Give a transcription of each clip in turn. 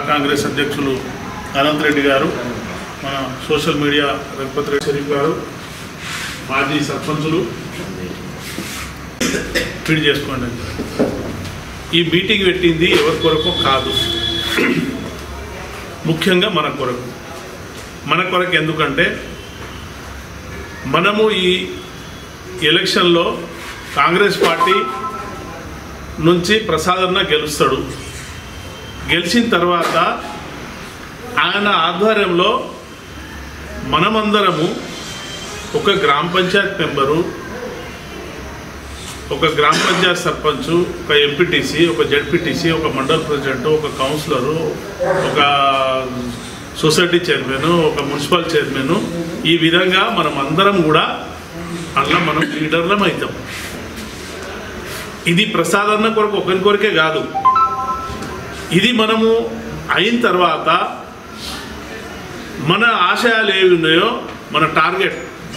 Black Congress అధ్యక్షులు అనంత్ రెడ్డి గారు మన సోషల్ మీడియా రఘుపతి రెడ్డి షరీఫ్ గారు మాజీ సర్పంచులు ఫీడ్ చేసుకోండి ఈ మీటింగ్ పెట్టింది ఎవరి కొరకు కాదు ముఖ్యంగా మన కొరకు మన కొరకు ఎందుకంటే మనము ఈ ఎలక్షన్లో కాంగ్రెస్ పార్టీ నుంచి ప్రసాదన్న గెలుస్తాడు గెలిచిన తర్వాత ఆయన ఆధ్వర్యంలో మనమందరము ఒక గ్రామ పంచాయత్ మెంబరు ఒక గ్రామ పంచాయత్ సర్పంచ్ ఒక ఎంపీటీసీ ఒక జడ్పీటీసీ ఒక మండల ప్రెసిడెంట్ ఒక కౌన్సిలరు ఒక సొసైటీ చైర్మన్ ఒక మున్సిపల్ చైర్మన్ ఈ విధంగా మనం అందరం కూడా అట్లా మనం లీడర్లం అవుతాం ఇది ప్రసాదన్న కొరకు ఒకరి కొరకే కాదు ఇది మనము అయిన తర్వాత మన ఆశయాలు ఏవి ఉన్నాయో మన టార్గెట్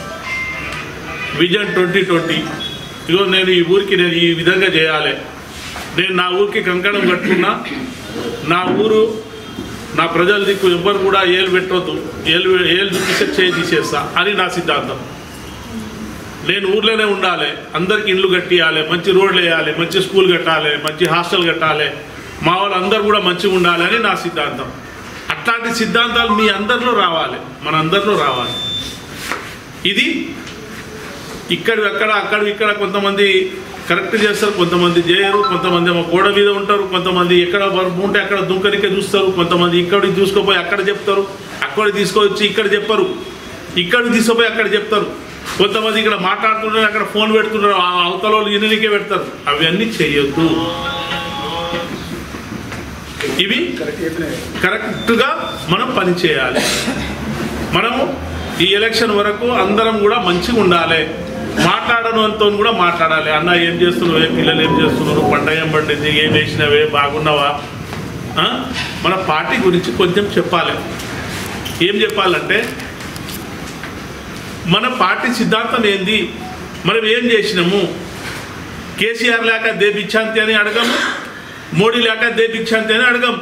విజన్ ట్వంటీ ట్వంటీ ఇగో నేను ఈ ఊరికి నేను ఈ విధంగా చేయాలి నేను నా ఊరికి కంకణం కట్టుకున్నా నా ఊరు నా ప్రజల దిక్కు ఎవ్వరు కూడా ఏలు పెట్టవద్దు ఏలు ఏలు చూపిస్తే చేయి తీసేస్తా అని నా సిద్ధాంతం నేను ఊర్లోనే ఉండాలి అందరికి ఇండ్లు కట్టియాలి మంచి రోడ్లు వేయాలి మంచి స్కూల్ కట్టాలి మంచి హాస్టల్ కట్టాలి మా వాళ్ళందరూ కూడా మంచిగా ఉండాలి అని నా సిద్ధాంతం అట్లాంటి సిద్ధాంతాలు మీ అందరిలో రావాలి మన అందరిలో రావాలి ఇది ఇక్కడ అక్కడ అక్కడ ఇక్కడ కొంతమంది కరెక్ట్ చేస్తారు కొంతమంది చేయరు కొంతమంది ఏమో గోడ మీద ఉంటారు కొంతమంది ఎక్కడ వర్క్ ఉంటే అక్కడ దుంకరికే చూస్తారు కొంతమంది ఇక్కడికి తీసుకుపోయి అక్కడ చెప్తారు అక్కడ తీసుకొచ్చి ఇక్కడ చెప్పరు ఇక్కడికి తీసుకుపోయి అక్కడ చెప్తారు కొంతమంది ఇక్కడ మాట్లాడుతుంటారు అక్కడ ఫోన్ పెడుతుంటారు ఆ అవతల వాళ్ళు ఇన్నికే పెడతారు అవన్నీ చేయొద్దు ఇవి కరెక్ట్గా మనం పని చేయాలి మనము ఈ ఎలక్షన్ వరకు అందరం కూడా మంచిగా ఉండాలి మాట్లాడనంతో కూడా మాట్లాడాలి అన్న ఏం చేస్తున్నావు ఏ పిల్లలు ఏం చేస్తున్నారు పంట ఏం పండింది ఏం వేసినవే బాగున్నావా ఆ? మన పార్టీ గురించి కొంచెం చెప్పాలి ఏం చెప్పాలంటే మన పార్టీ సిద్ధాంతం ఏంది మనం ఏం చేసినాము కేసీఆర్ లేక దే భిక్షాంతి అని అడగము మోడీ లేక దే భిక్షాంతి అని అడగం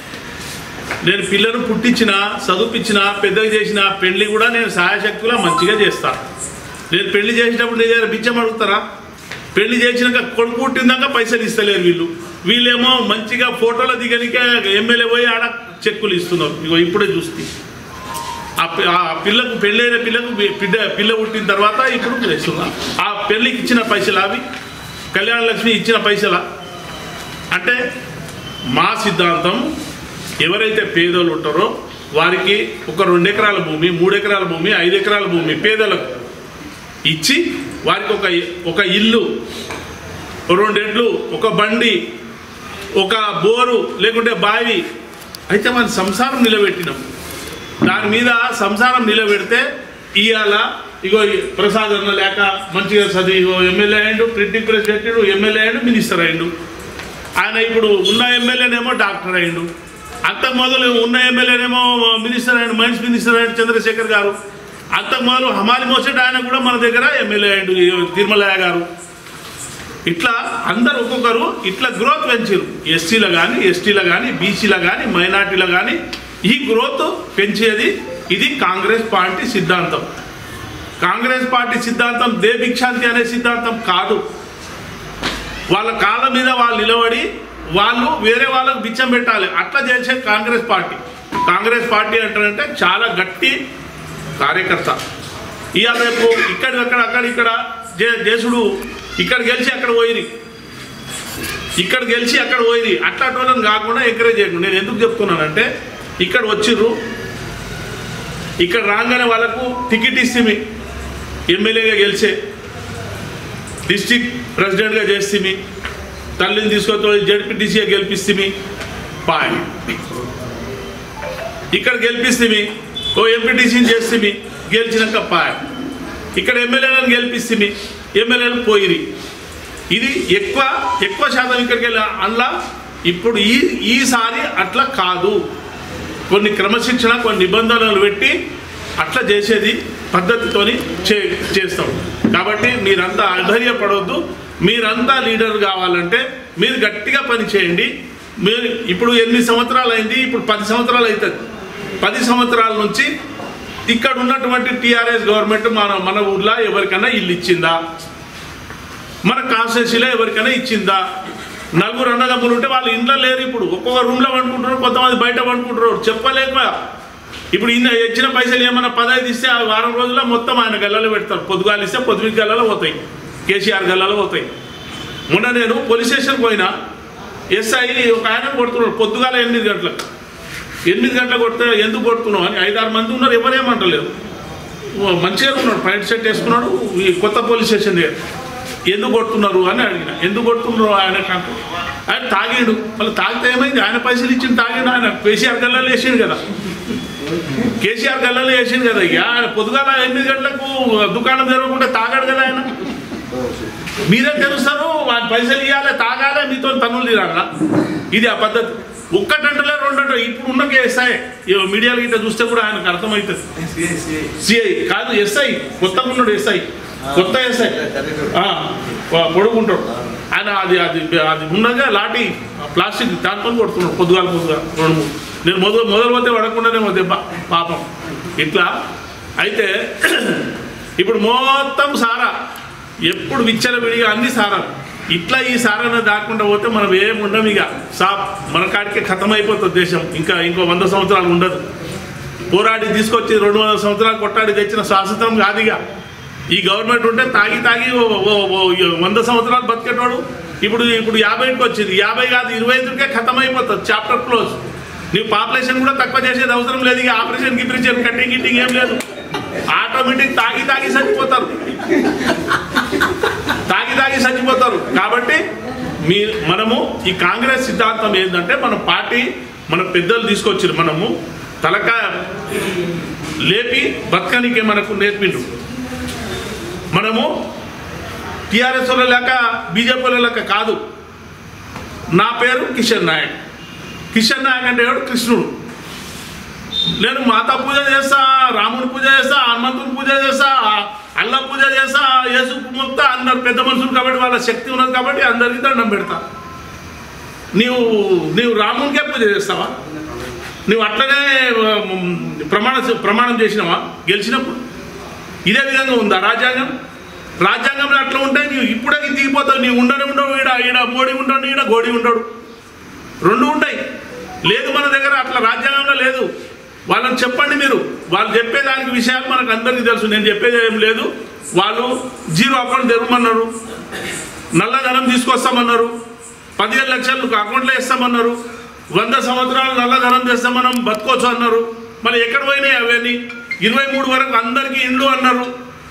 నేను పిల్లను పుట్టించిన చదువుపించిన పెద్దగా చేసిన పెళ్లి కూడా నేను సహాయశక్తిలో మంచిగా చేస్తాను నేను పెళ్లి చేసినప్పుడు నీ దగ్గర బిచ్చం అడుగుతారా పెళ్లి చేసినాక కొడుకు పుట్టినాక పైసలు ఇస్తలేరు వీళ్ళు వీళ్ళేమో మంచిగా ఫోటోలు దిగనికే ఎమ్మెల్యే పోయి ఆడ చెక్కులు ఇస్తున్నారు ఇగో ఇప్పుడే చూస్తే ఆ పి- ఆ పిల్లకు పెళ్ళైన పిల్లకు బి- బిడ్డ పిల్ల పుట్టిన తర్వాత ఇప్పుడు ఇస్తున్నారు ఆ పెళ్ళికి ఇచ్చిన పైసలు అవి కళ్యాణ లక్ష్మి ఇచ్చిన పైసలా అంటే మా సిద్ధాంతం ఎవరైతే పేదలు ఉంటారో వారికి ఒక రెండు ఎకరాల భూమి మూడు ఎకరాల భూమి ఐదు ఎకరాల భూమి పేదలకు ఇచ్చి వారికి ఒక ఒక ఇల్లు ఓ రెండెడ్లు ఒక బండి ఒక బోరు లేకుంటే బావి అయితే మన సంసారం నిలబెట్టినాం దాని మీద సంసారం నిలబెడితే ఇవాళ ఇగో ఈ ప్రసాద్ అన్న లేక మంచిగా చదివి ఇగో ఎమ్మెల్యే అయ్యిండు ప్రింటింగ్ ప్రెస్ పెట్టిండు ఎమ్మెల్యే అయ్యిండు మినిస్టర్ అయ్యిండు ఆయన ఇప్పుడు ఉన్న ఎమ్మెల్యేనేమో డాక్టర్ అయ్యిండు అంతకు మొదలు ఉన్న ఎమ్మెల్యేనేమో మినిస్టర్ అయ్యిండు మైన్స్ మినిస్టర్ అయ్యిండు చంద్రశేఖర్ గారు అంతకు మొదలు హమాలి మోసెట్ ఆయన కూడా మన దగ్గర ఎమ్మెల్యే అయ్యిండు ఈ తిరుమలయ్య గారు ఇట్లా అందరు ఒక్కొక్కరు ఇట్లా గ్రోత్ పెంచారు ఎస్సీలో కానీ ఎస్టీలో కానీ బీసీలో కానీ మైనార్టీలో కానీ ఈ గ్రోత్ పెంచేది ఇది కాంగ్రెస్ పార్టీ సిద్ధాంతం కాంగ్రెస్ పార్టీ సిద్ధాంతం దే భిక్షాంతి అనే సిద్ధాంతం కాదు వాళ్ళ కాళ్ళ మీద వాళ్ళు నిలబడి వాళ్ళు వేరే వాళ్ళకు బిచ్చం పెట్టాలి అట్లా చేసే కాంగ్రెస్ పార్టీ కాంగ్రెస్ పార్టీ అంటారంటే చాలా గట్టి కార్యకర్త ఇవాళ రేపు ఇక్కడ అక్కడ అక్కడ ఇక్కడ జే- దేశుడు ఇక్కడ గెలిచి అక్కడ పోయిరి ఇక్కడ గెలిచి అక్కడ పోయిరి అట్లాంటి వాళ్ళని కాకుండా ఎంకరేజ్ చేయకుండా నేను ఎందుకు చెప్తున్నానంటే ఇక్కడ వచ్చిర్రు ఇక్కడ రాగానే వాళ్ళకు టికెట్ ఇస్తే ఎమ్మెల్యేగా గెలిచే డిస్టిక్ ప్రెసిడెంట్గా చేస్తే తల్లిని తీసుకొని జడ్పీటీసీగా గెలిపిస్తే పాయ్ ఇక్కడ గెలిపిస్తే ఓ ఎంపీటీసీని చేస్తే గెలిచినాక పాయ్ ఇక్కడ ఎమ్మెల్యేలను గెలిపిస్తే ఎమ్మెల్యేలు పోయిరి ఇది ఎక్కువ ఎక్కువ శాతం ఇక్కడికి వెళ్ళి అందులో ఇప్పుడు ఈ ఈసారి అట్లా కాదు కొన్ని క్రమశిక్షణ కొన్ని నిబంధనలు పెట్టి అట్లా చేసేది పద్ధతితోని చే చేస్తాం కాబట్టి మీరంతా అధైర్యపడవద్దు మీరంతా లీడర్ కావాలంటే మీరు గట్టిగా పని చేయండి మీరు ఇప్పుడు ఎనిమిది సంవత్సరాలు అయింది ఇప్పుడు పది సంవత్సరాలు అవుతుంది పది సంవత్సరాల నుంచి ఇక్కడ ఉన్నటువంటి టీఆర్ఎస్ గవర్నమెంట్ మన మన ఊర్లో ఎవరికైనా ఇల్లు ఇచ్చిందా మన కాన్స్టిట్యూన్సీలో ఎవరికైనా ఇచ్చిందా నలుగురు అన్నదమ్ములు ఉంటే వాళ్ళు ఇంట్లో లేరు ఇప్పుడు ఒక్కొక్క రూమ్లో వండుకుంటారు కొంతమంది బయట వండుకుంటారు చెప్పలేక ఇప్పుడు ఇన్న ఇచ్చిన పైసలు ఏమన్నా పదహైదు ఇస్తే ఆ వారం రోజుల్లో మొత్తం ఆయన గల్లలో పెడతారు పొద్దుగాలు ఇస్తే పొద్దుకి గల్లలో పోతాయి కేసీఆర్ గల్లలో పోతాయి మొన్న నేను పోలీస్ స్టేషన్కి పోయినా ఎస్ఐ ఒక ఆయన కొడుతున్నాడు పొద్దుగాల ఎనిమిది గంటలకు ఎనిమిది గంటలకు కొడితే ఎందుకు కొడుతున్నావు అని ఐదారు మంది ఉన్నారు ఎవరేమంటలేరు ఓ మంచిగా ఉన్నాడు ప్యాంట్ షర్ట్ వేసుకున్నాడు ఈ కొత్త పోలీస్ స్టేషన్ దగ్గర ఎందుకు కొడుతున్నారు అని అడిగిన ఎందుకు కొడుతున్నారు ఆయన కంటే ఆయన తాగాడు మళ్ళీ తాగితే ఏమైంది ఆయన పైసలు ఇచ్చింది తాగాడు ఆయన కేసీఆర్ గల్లలో వేసిండు కదా కేసీఆర్ గల్లలో వేసిండు కదా ఇక ఆయన పొద్దుగాల ఎనిమిది గంటలకు దుకాణం తెరవకుండా తాగాడు కదా ఆయన మీరే తెలుస్తారు వాడి పైసలు ఇవ్వాలి తాగాలి మీతో పనులు తీరాలా ఇది ఆ పద్ధతి ఒక్కటంటలే రెండంటే ఇప్పుడు ఉన్న ఎస్ఐ మీడియాలో గిట్ట చూస్తే కూడా ఆయనకు అర్థమవుతుంది సిఐ కాదు ఎస్ఐ కొత్తగా ఉన్నాడు ఎస్ఐ కొత్త ఎస్ఐ ఆ, వా- పొడుగుంటాడు ఆయన అది అది అది ఉండగా లాఠీ ప్లాస్టిక్ దాంతో కొడుతున్నాడు పొద్దుగాల పొద్దుగా రెండు మూడు నేను మొదలు మొదలు పోతే పడకుండానే మా దెబ్బ పాపం ఇట్లా అయితే ఇప్పుడు మొత్తం సారా ఎప్పుడు విచ్చల విడిగా అన్ని సారాలు ఇట్లా ఈ సారాన్ని దాకుండా పోతే మనం ఏం ఉండం ఇక సాప్ మన కాడికే ఖతం అయిపోతుంది దేశం ఇంకా ఇంకో వంద సంవత్సరాలు ఉండదు పోరాడి తీసుకొచ్చి రెండు వందల సంవత్సరాలు కొట్టాడి తెచ్చిన శాశ్వతం కాదుగా ఈ గవర్నమెంట్ ఉంటే తాగి తాగి ఓ- ఓ- ఓ- వంద సంవత్సరాలు బతికేటోడు ఇప్పుడు ఇప్పుడు యాభైకి వచ్చింది యాభై కాదు ఇరవై ఐదుకే ఖతం అయిపోతుంది చాప్టర్ క్లోజ్ నీ పాపులేషన్ కూడా తక్కువ చేసేది అవసరం లేదు ఇక ఆపరేషన్ గిపరేషన్ కట్టింగ్ గిట్టింగ్ ఏం లేదు ఆటోమేటిక్ తాగి తాగి చచ్చిపోతారు తాగి తాగి చచ్చిపోతారు కాబట్టి మీ మనము ఈ కాంగ్రెస్ సిద్ధాంతం ఏంటంటే మన పార్టీ మన పెద్దలు తీసుకొచ్చారు మనము తలకాయ లేపి బతకనికే మనకు నేర్పిండు మనము టీఆర్ఎస్ వాళ్ళ లేక బీజేపీ వాళ్ళ లెక్క కాదు నా పేరు కిషన్ నాయక్ కిషన్ నాయక్ అంటే ఎవడు కృష్ణుడు నేను మాతా పూజ చేస్తా రాముని పూజ చేస్తా హనుమంతుని పూజ చేస్తా అల్ల పూజ చేస్తా యేసు ముక్త అందరు పెద్ద మనుషులు కాబట్టి వాళ్ళ శక్తి ఉన్నది కాబట్టి అందరికీ దండం పెడతా నీవు నీవు రామునికే పూజ చేస్తావా నువ్వు అట్లనే ఉమ్, ప్రమాణ ప్రమాణం చేసినావా గెలిచినప్పుడు ఇదే విధంగా ఉందా రాజ్యాంగం రాజ్యాంగంలో అట్లా ఉంటే నీవు ఇప్పుడే దిగిపోతావు నీవు ఉండనే ఉండవు ఈడ ఈడ మోడీ ఉండడు ఈడ గోడి ఉండడు రెండు ఉంటాయి లేదు మన దగ్గర అట్లా రాజ్యాంగంలో లేదు వాళ్ళని చెప్పండి మీరు వాళ్ళు చెప్పేదానికి విషయాలు మనకు అందరికీ తెలుసు నేను చెప్పేది ఏం లేదు వాళ్ళు జీరో అకౌంట్ తెరవమన్నారు నల్లధనం తీసుకొస్తామన్నారు పదిహేను లక్షలు అకౌంట్లో వేస్తామన్నారు వంద సంవత్సరాలు నల్లధనం తెస్తాం మనం బతుకోవచ్చు అన్నారు మరి ఎక్కడ పోయినాయి అవన్నీ ఇరవై మూడు వరకు అందరికీ ఇండ్లు అన్నారు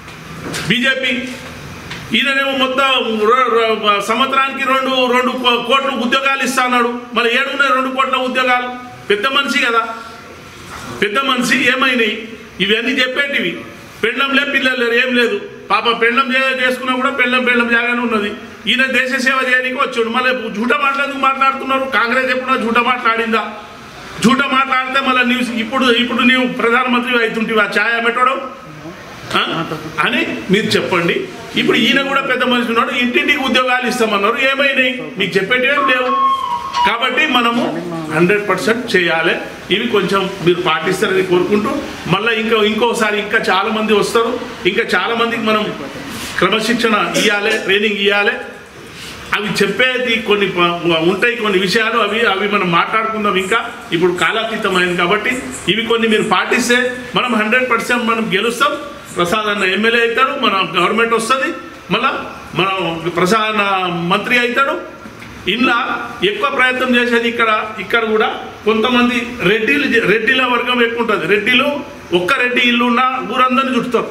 బీజేపీ ఈయననేమో మొత్తం రో- రో- సంవత్సరానికి రెండు రెండు కో- కోట్ల ఉద్యోగాలు ఇస్తా అన్నాడు మరి ఏడున్నాయి రెండు కోట్ల ఉద్యోగాలు పెద్ద మనిషి కదా పెద్ద మనిషి ఏమైనాయి ఇవన్నీ చెప్పేటివి పెండ్లం లే పిల్లలు లేరు ఏం లేదు పాప పెండ్లం చే- చేసుకున్నా కూడా పెండ్లం పెండ్లం జాగానే ఉన్నది ఈయన దేశ సేవ చేయడానికి వచ్చాడు మళ్ళీ జూట మాట్లాడేందుకు మాట్లాడుతున్నారు కాంగ్రెస్ ఎప్పుడో జూట మాట్లాడిందా జూట మాట్లాడితే మళ్ళీ న్యూస్ ఇప్పుడు ఇప్పుడు నీవు ప్రధానమంత్రి అవుతుంటివి ఆ ఛాయ పెట్టడం ఆ? అని మీరు చెప్పండి ఇప్పుడు ఈయన కూడా పెద్ద మనిషి ఉన్నాడు ఇంటింటికి ఉద్యోగాలు ఇస్తామన్నారు ఏమైనాయి మీకు చెప్పేటివి ఏం లేవు కాబట్టి మనము హండ్రెడ్ పర్సెంట్ చేయాలి ఇవి కొంచెం మీరు పాటిస్తారని కోరుకుంటూ మళ్ళీ ఇంకా ఇంకోసారి ఇంకా చాలా మంది వస్తారు ఇంకా చాలా మందికి మనం క్రమశిక్షణ ఇవ్వాలి ట్రైనింగ్ ఇవ్వాలి అవి చెప్పేది కొన్ని ప- ఉంటాయి కొన్ని విషయాలు అవి అవి మనం మాట్లాడుకుందాం ఇంకా ఇప్పుడు కాలాతీతమైంది కాబట్టి ఇవి కొన్ని మీరు పాటిస్తే మనం హండ్రెడ్ పర్సెంట్ మనం గెలుస్తాం ప్రసాద్ అన్న ఎమ్మెల్యే అవుతాడు మన గవర్నమెంట్ వస్తుంది మళ్ళా మనం ప్రసాద్ మంత్రి అవుతాడు ఇంట్లో ఎక్కువ ప్రయత్నం చేసేది ఇక్కడ ఇక్కడ కూడా కొంతమంది రెడ్డిలు రెడ్డిల వర్గం ఎక్కువ ఉంటుంది రెడ్డిలు ఒక్క రెడ్డి ఇల్లు ఉన్నా ఊరందరిని చుట్టుతారు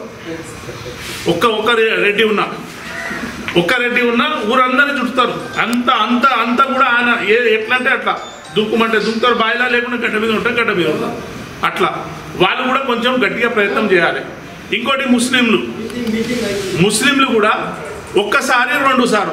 ఒక్క ఒక్క రె- రెడ్డి ఉన్నా ఒక్క రెడ్డి ఉన్నా ఊరందరినీ చుట్టుతారు అంత అంత అంత కూడా ఆయన ఏ ఎట్లా అంటే అట్లా దుక్కుమంటే దుక్కుతారు బాయిలా లేకుండా గడ్డ మీద ఉంటే గడ్డ మీద ఉంటారు అట్లా వాళ్ళు కూడా కొంచెం గట్టిగా ప్రయత్నం చేయాలి ఇంకోటి ముస్లింలు ముస్లింలు కూడా ఒక్కసారి రెండు సార్లు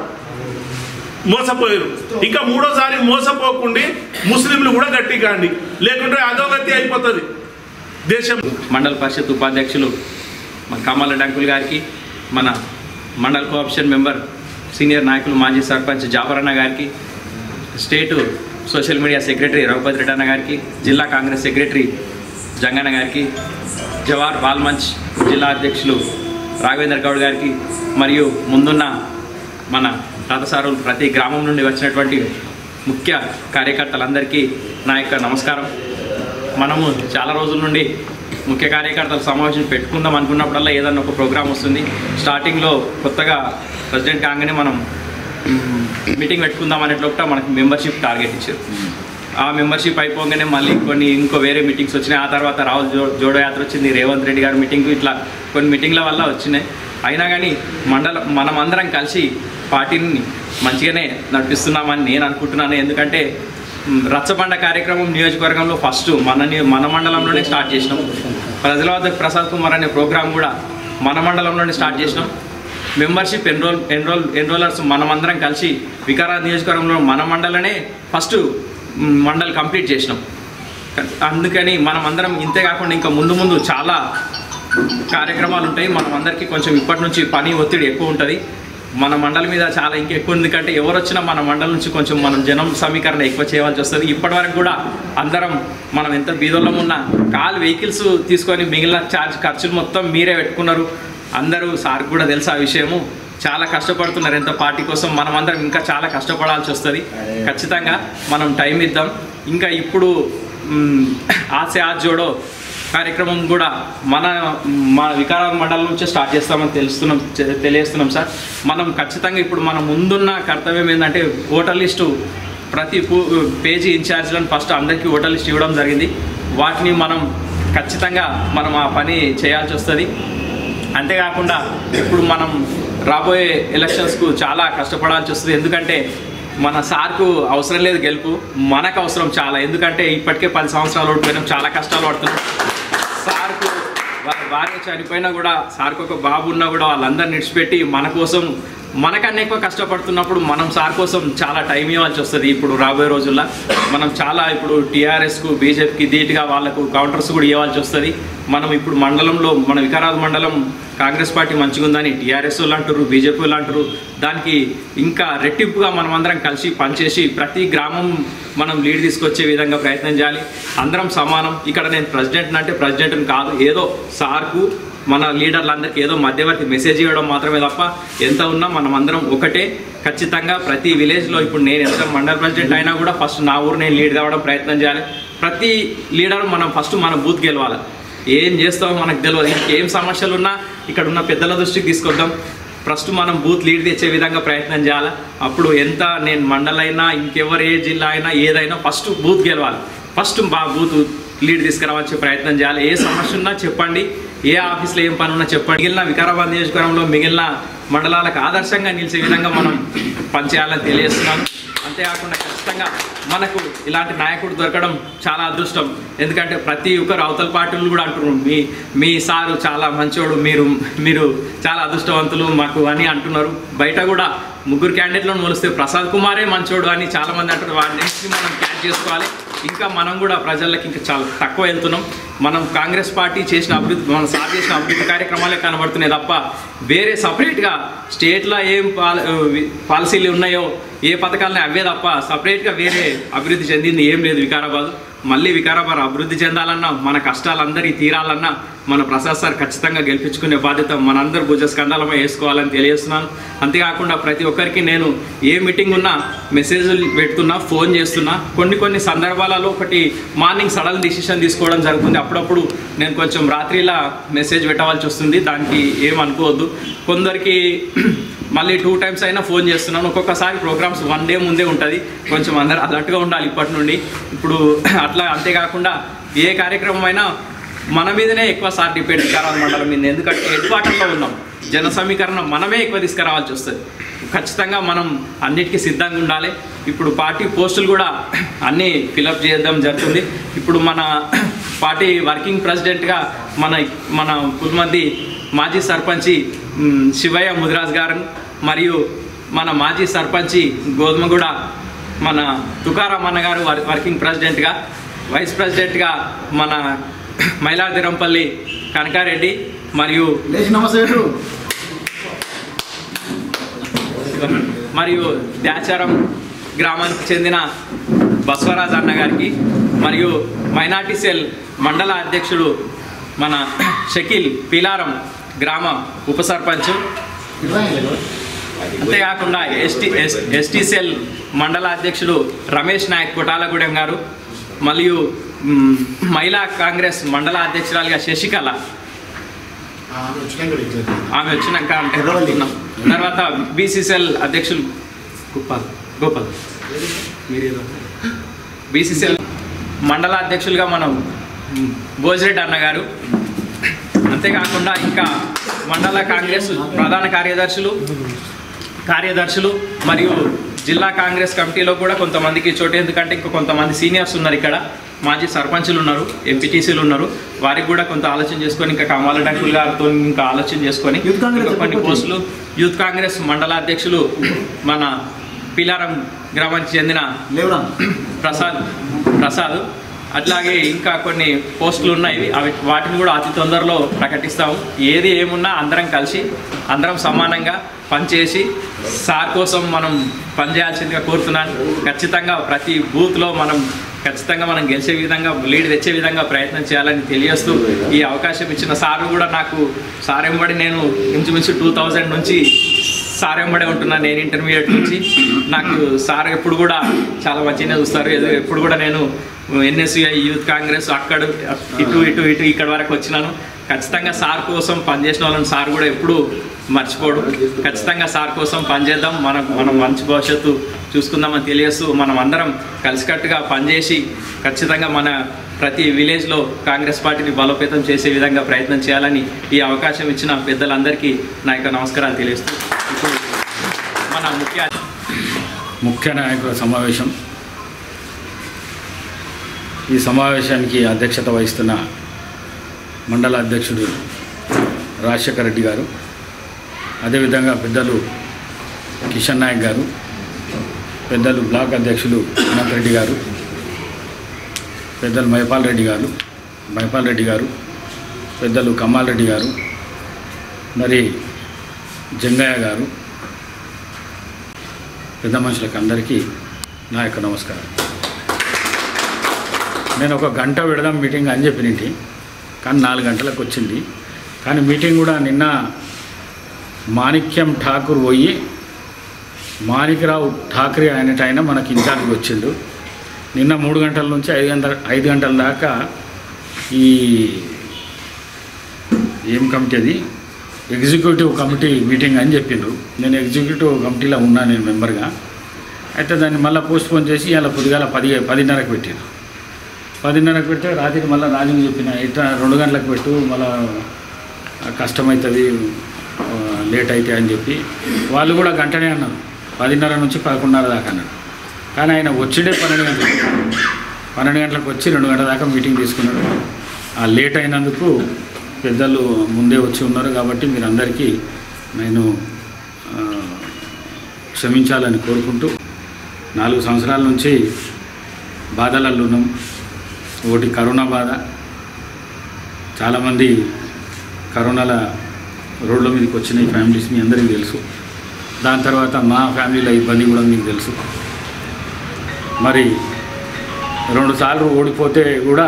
మోసపోయారు ఇంకా మూడోసారి మోసపోకుండా ముస్లింలు కూడా గట్టి కాండి లేకుంటే అధోగతి అయిపోతుంది దేశం మండల పరిషత్ ఉపాధ్యక్షులు మన కామాల అంకుల్ గారికి మన మండల కోఆప్షన్ మెంబర్ సీనియర్ నాయకులు మాజీ సర్పంచ్ జాఫర్ అన్న గారికి state social media secretary Raghupati Reddy అన్న గారికి జిల్లా కాంగ్రెస్ సెక్రటరీ జంగన్న గారికి జవాహర్ బాల్మంచ్ జిల్లా అధ్యక్షులు రాఘవేంద్ర గౌడ్ గారికి మరియు ముందున్న మన రథసారులు ప్రతి గ్రామం నుండి వచ్చినటువంటి ముఖ్య కార్యకర్తలందరికీ నా యొక్క నమస్కారం మనము చాలా రోజుల నుండి ముఖ్య కార్యకర్తల సమావేశం పెట్టుకుందాం అనుకున్నప్పుడల్లా ఏదన్నా ఒక ప్రోగ్రామ్ వస్తుంది స్టార్టింగ్లో కొత్తగా ప్రెసిడెంట్ కాగానే మనం మ్, మీటింగ్ పెట్టుకుందాం అనేట్లోపట మనకి మెంబర్షిప్ టార్గెట్ ఇచ్చారు ఆ మెంబర్షిప్ అయిపోగానే మళ్ళీ కొన్ని ఇంకో వేరే మీటింగ్స్ వచ్చినాయి ఆ తర్వాత రాహుల్ జో జోడో యాత్ర వచ్చింది రేవంత్ రెడ్డి గారి మీటింగ్ ఇట్లా కొన్ని మీటింగ్ల వల్ల వచ్చినాయి అయినా కానీ మండలం మనం అందరం కలిసి పార్టీని మంచిగానే నడిపిస్తున్నామని నేను అనుకుంటున్నాను ఎందుకంటే మ్, రచ్చబండ కార్యక్రమం నియోజకవర్గంలో ఫస్ట్ మన ని- మన మండలంలోనే స్టార్ట్ చేసినాం ప్రజల వద్ద ప్రసాద్ కుమార్ అనే ప్రోగ్రాం కూడా మన మండలంలోనే స్టార్ట్ చేసినాం మెంబర్షిప్ ఎన్రోల్ ఎన్రోల్ ఎన్రోలర్స్ మనమందరం కలిసి వికారాబాద్ నియోజకవర్గంలో మన మండలనే ఫస్ట్ మ్, మండల్ కంప్లీట్ చేసినాం అందుకని మనం అందరం ఇంతే కాకుండా ఇంకా ముందు ముందు చాలా కార్యక్రమాలు ఉంటాయి మనం అందరికీ కొంచెం ఇప్పటి నుంచి పని ఒత్తిడి ఎక్కువ ఉంటుంది మన మండలి మీద చాలా ఇంకా ఎక్కువ ఉంది ఎందుకంటే ఎవరు వచ్చినా మన మండలి నుంచి కొంచెం మనం జనం సమీకరణ ఎక్కువ చేయవలసి వస్తుంది ఇప్పటి వరకు కూడా అందరం మనం ఎంత బీదోళ్ళం ఉన్నా కాల్ వెహికల్స్ తీసుకొని మిగిలిన ఛార్జ్ ఖర్చులు మొత్తం మీరే పెట్టుకున్నారు అందరూ సార్ కూడా తెలుసు ఆ విషయము చాలా కష్టపడుతున్నారు ఎంత పార్టీ కోసం మనం అందరం ఇంకా చాలా కష్టపడాల్సి వస్తుంది ఖచ్చితంగా మనం టైం ఇద్దాం ఇంకా ఇప్పుడు మ్, ఆశ ఆజ్ జోడో కార్యక్రమం కూడా మన మన వికారాబాద్ మండలం నుంచే స్టార్ట్ చేస్తామని తెలుస్తున్నాం తె- తెలియజేస్తున్నాం సార్ మనం ఖచ్చితంగా ఇప్పుడు మన ముందున్న కర్తవ్యం ఏంటంటే ఓటర్ లిస్టు ప్రతి పు- పేజీ ఇన్ఛార్జ్లను ఫస్ట్ అందరికీ ఓటర్ లిస్ట్ ఇవ్వడం జరిగింది వాటిని మనం ఖచ్చితంగా మనం ఆ పని చేయాల్సి వస్తుంది అంతేకాకుండా ఇప్పుడు మనం రాబోయే ఎలక్షన్స్కు చాలా కష్టపడాల్సి వస్తుంది ఎందుకంటే మన సార్కు అవసరం లేదు గెలుపు మనకు అవసరం చాలా ఎందుకంటే ఇప్పటికే పది సంవత్సరాలు ఓడిపోయినాం చాలా కష్టాలు పడుతున్నాం సార్కు వారి భార్య చనిపోయినా కూడా సార్కు ఒక బాబు ఉన్నా కూడా వాళ్ళందరిని విడిచిపెట్టి మన కోసం మనకన్నా ఎక్కువ కష్టపడుతున్నప్పుడు మనం సార్ కోసం చాలా టైం ఇవ్వాల్సి వస్తుంది ఇప్పుడు రాబోయే రోజుల్లో మనం చాలా ఇప్పుడు టీఆర్ఎస్కు బీజేపీకి ధీటుగా వాళ్ళకు కౌంటర్స్ కూడా ఇవ్వాల్సి వస్తుంది మనం ఇప్పుడు మండలంలో మన వికారాబాద్ మండలం కాంగ్రెస్ పార్టీ మంచిగా ఉందని టీఆర్ఎస్ వాళ్ళు అంటారు బీజేపీ వాళ్ళు అంటారు దానికి ఇంకా రెట్టింపుగా మనం అందరం కలిసి పనిచేసి ప్రతి గ్రామం మనం లీడ్ తీసుకొచ్చే విధంగా ప్రయత్నం చేయాలి అందరం సమానం ఇక్కడ నేను ప్రెసిడెంట్ అంటే ప్రెసిడెంట్ కాదు ఏదో సార్కు మన లీడర్లందరికీ ఏదో మధ్యవర్తి మెసేజ్ ఇవ్వడం మాత్రమే తప్ప ఎంత ఉన్నా మనం అందరం ఒకటే ఖచ్చితంగా ప్రతి విలేజ్లో ఇప్పుడు నేను ఎంత మండల ప్రెసిడెంట్ అయినా కూడా ఫస్ట్ నా ఊరు నేను లీడ్ కావడం ప్రయత్నం చేయాలి ప్రతి లీడర్ మనం ఫస్ట్ మన బూత్ గెలవాలి ఏం చేస్తామో మనకు తెలియదు ఇంకేం సమస్యలు ఉన్నా ఇక్కడ ఉన్న పెద్దల దృష్టికి తీసుకొద్దాం ఫస్ట్ మనం బూత్ లీడ్ తెచ్చే విధంగా ప్రయత్నం చేయాలి అప్పుడు ఎంత నేను మండలైనా ఇంకెవరు ఏ జిల్లా అయినా ఏదైనా ఫస్ట్ బూత్ గెలవాలి ఫస్ట్ మా బూత్ లీడ్ తీసుకురావచ్చే ప్రయత్నం చేయాలి ఏ సమస్య ఉన్నా చెప్పండి ఏ ఆఫీస్లో ఏం పని ఉన్నా చెప్పండి మిగిలిన వికారాబాద్ నియోజకవర్గంలో మిగిలిన మండలాలకు ఆదర్శంగా నిలిచే విధంగా మనం పనిచేయాలని తెలియజేస్తున్నాను అంతేకాకుండా ఖచ్చితంగా మనకు ఇలాంటి నాయకుడు దొరకడం చాలా అదృష్టం ఎందుకంటే ప్రతి ఒక్కరు అవతల పార్టీలు కూడా అంటున్నారు మీ మీ సారు చాలా మంచోడు మీరు మీరు చాలా అదృష్టవంతులు మాకు అని అంటున్నారు బయట కూడా ముగ్గురు క్యాండిడేట్లను మొలిస్తే ప్రసాద్ కుమారే మంచోడు అని చాలా మంది అంటారు వాటి నుంచి మనం క్యాచ్ చేసుకోవాలి ఇంకా మనం కూడా ప్రజలకు ఇంకా చాలా తక్కువ వెళ్తున్నాం మనం కాంగ్రెస్ పార్టీ చేసిన అభివృద్ధి మనం సార్ చేసిన అభివృద్ధి కార్యక్రమాలే కనబడుతున్నాయి తప్ప వేరే సపరేట్గా స్టేట్లో ఏం పాల పాలసీలు ఉన్నాయో ఏ పథకాలని అవే తప్ప సపరేట్గా వేరే అభివృద్ధి చెందింది ఏం లేదు వికారాబాద్ మళ్ళీ వికారాబాద్ అభివృద్ధి చెందాలన్నా మన కష్టాలందరి తీరాలన్నా మన ప్రసాద్ సార్ ఖచ్చితంగా గెలిపించుకునే బాధ్యత మనందరూ భుజస్కంధాలమై వేసుకోవాలని తెలియజేస్తున్నాను అంతేకాకుండా ప్రతి ఒక్కరికి నేను ఏ మీటింగ్ ఉన్నా మెసేజ్లు పెడుతున్నా ఫోన్ చేస్తున్నా కొన్ని కొన్ని సందర్భాలలో ఒకటి మార్నింగ్ సడన్ డిసిషన్ తీసుకోవడం జరుగుతుంది అప్పుడప్పుడు నేను కొంచెం రాత్రిలా మెసేజ్ పెట్టవలసి వస్తుంది దానికి ఏం అనుకోవద్దు కొందరికి మళ్ళీ టూ టైమ్స్ అయినా ఫోన్ చేస్తున్నాను ఒక్కొక్కసారి ప్రోగ్రామ్స్ వన్ డే ముందే ఉంటుంది కొంచెం అందరు అలర్ట్గా ఉండాలి ఇప్పటి నుండి ఇప్పుడు అట్లా అంతేకాకుండా ఏ కార్యక్రమం అయినా మన మీదనే ఎక్కువ సార్ డిపెండ్ వికారాబాద్ మండలం మీద ఎందుకంటే హెడ్ క్వార్టర్లో ఉన్నాం జన సమీకరణ మనమే ఎక్కువ తీసుకురావాల్సి వస్తుంది ఖచ్చితంగా మనం అన్నిటికీ సిద్ధంగా ఉండాలి ఇప్పుడు పార్టీ పోస్టులు కూడా అన్నీ ఫిలప్ చేయడం జరుగుతుంది ఇప్పుడు మన పార్టీ వర్కింగ్ ప్రెసిడెంట్గా మన మన పుల్మంది మాజీ సర్పంచి మ్, శివయ్య ముదిరాజ్ గారు మరియు మన మాజీ సర్పంచి గోధుమగూడ మన తుకారాం అన్న గారు వర్- వర్కింగ్ ప్రెసిడెంట్గా వైస్ ప్రెసిడెంట్గా మన మైలాదిరంపల్లి కనకారెడ్డి మరియు లేచి నమస్తే మరియు దాచారం గ్రామానికి చెందిన బసవరాజ్ అన్న గారికి మరియు మైనార్టీ సెల్ మండల అధ్యక్షుడు మన షకీల్ పీలారం గ్రామ ఉప సర్పంచ్ అంతేకాకుండా ఎస్టీ ఎస్ ఎస్టీ సెల్ మండల అధ్యక్షుడు రమేష్ నాయక్ కొటాలగూడెం గారు మరియు మ్, మహిళా కాంగ్రెస్ మండల అధ్యక్షురాలుగా శశికళ ఆమె వచ్చినాక అంటే అనుకున్నాం. తర్వాత బీసీసీఎల్ అధ్యక్షులు గోపాల్ గోపాల్ బీసీసీఎల్ మండల అధ్యక్షులుగా మనం మ్, భోజిరెడ్డి అన్న గారు అంతేకాకుండా ఇంకా మండల కాంగ్రెస్ ప్రధాన కార్యదర్శులు కార్యదర్శులు మరియు జిల్లా కాంగ్రెస్ కమిటీలో కూడా కొంతమందికి చోటు ఎందుకంటే ఇంకా కొంతమంది సీనియర్స్ ఉన్నారు ఇక్కడ మాజీ సర్పంచులు ఉన్నారు ఎంపీటీసీలు ఉన్నారు వారికి కూడా కొంత ఆలోచన చేసుకొని ఇంకా కమాల డంకుల్ గారితో ఇంకా ఆలోచన చేసుకొని యూత్ కాంగ్రెస్ ఇంకా కొన్ని ఎప్పుడు పోస్టులు యూత్ కాంగ్రెస్ మండల అధ్యక్షులు మన పిలారం గ్రామానికి చెందిన లేవురా ప్రసాద్ ప్రసాద్ అట్లాగే ఇంకా కొన్ని పోస్టులు ఉన్నాయి అవి వాటిని కూడా అతి తొందరలో ప్రకటిస్తాము ఏది ఏమున్నా అందరం కలిసి అందరం సమానంగా పనిచేసి సార్ కోసం మనం పనిచేయాల్సిందిగా కోరుతున్నాను ఖచ్చితంగా ప్రతి బూత్లో మనం ఖచ్చితంగా మనం గెలిచే విధంగా లీడ్ తెచ్చే విధంగా ప్రయత్నం చేయాలని తెలియజేస్తూ ఈ అవకాశం ఇచ్చిన సారు కూడా నాకు సార్ ఎంబడి నేను ఇంచుమించు టూ థౌజండ్ నుంచి సార్ ఎంబడే ఉంటున్నాను నేను ఇంటర్మీడియట్ నుంచి నాకు సార్ ఎప్పుడు కూడా చాలా మంచిగానే చూస్తారు ఏదో- ఎప్పుడు కూడా నేను ఎన్ఎస్యుఐ యూత్ కాంగ్రెస్ అక్కడ ఇటు ఇటు ఇటు ఇక్కడ వరకు వచ్చినాను ఖచ్చితంగా సార్ కోసం పనిచేసిన వాళ్ళని సార్ కూడా ఎప్పుడు మర్చిపోడు ఖచ్చితంగా సార్ కోసం పనిచేద్దాం మనం మనం మంచి భవిష్యత్తు చూసుకుందామని తెలియజేస్తూ మనం అందరం కలిసికట్టుగా పనిచేసి ఖచ్చితంగా మన ప్రతి విలేజ్లో కాంగ్రెస్ పార్టీని బలోపేతం చేసే విధంగా ప్రయత్నం చేయాలని ఈ అవకాశం ఇచ్చిన పెద్దలందరికీ నా యొక్క నమస్కారాలు తెలియజేస్తూ ఇప్పుడు మన ముఖ్య ముఖ్య నాయకుల సమావేశం ఈ సమావేశానికి అధ్యక్షత వహిస్తున్న మండల అధ్యక్షుడు రాజశేఖర రెడ్డి గారు అదేవిధంగా పెద్దలు కిషన్ నాయక్ గారు పెద్దలు బ్లాక్ అధ్యక్షులు అనంత్ రెడ్డి గారు పెద్దలు మైపాల్ రెడ్డి గారు మైపాల్ రెడ్డి గారు పెద్దలు కమ్మాల్ రెడ్డి గారు మరి జంగయ్య గారు పెద్ద మనుషులకు అందరికీ నా యొక్క నమస్కారం నేను ఒక గంట పెడదాం మీటింగ్ అని చెప్పినట్టు కానీ నాలుగు గంటలకు వచ్చింది కానీ మీటింగ్ కూడా నిన్న మాణిక్యం ఠాకూర్ పోయి మాణిక్రావు ఠాకరే అనేటైనా మనకి ఇన్ఛార్జ్కి వచ్చిండు నిన్న మూడు గంటల నుంచి ఐదు గంటల ఐదు గంటల దాకా ఈ ఏం కమిటీ అది ఎగ్జిక్యూటివ్ కమిటీ మీటింగ్ అని చెప్పిండ్రు నేను ఎగ్జిక్యూటివ్ కమిటీలో ఉన్నా నేను మెంబర్గా అయితే దాన్ని మళ్ళీ పోస్ట్ పోన్ చేసి ఇలా పొద్దుగాల పది పదిన్నరకు పెట్టారు పదిన్నరకు పెడితే రాత్రికి మళ్ళీ రాజుకి చెప్పిన ఇట్లా రెండు గంటలకు పెట్టు మళ్ళా కష్టమవుతుంది ఆ, లేట్ అయితే అని చెప్పి వాళ్ళు కూడా గంటనే అన్నారు పదిన్నర నుంచి పదకొండున్నర దాకా అన్నారు కానీ ఆయన వచ్చిండే పన్నెండు గంటలకు పన్నెండు గంటలకు వచ్చి రెండు గంటల దాకా మీటింగ్ తీసుకున్నాడు ఆ లేట్ అయినందుకు పెద్దలు ముందే వచ్చి ఉన్నారు కాబట్టి మీరందరికీ నేను ఆ, క్షమించాలని కోరుకుంటూ నాలుగు సంవత్సరాల నుంచి బాధలలో ఉన్నాం ఒకటి కరోనా బాధ చాలామంది కరోనాల రోడ్ల మీదకి వచ్చినాయి ఫ్యామిలీస్ మీ అందరికీ తెలుసు దాని తర్వాత మా ఫ్యామిలీలో ఇబ్బంది కూడా మీకు తెలుసు మరి రెండు సార్లు ఓడిపోతే కూడా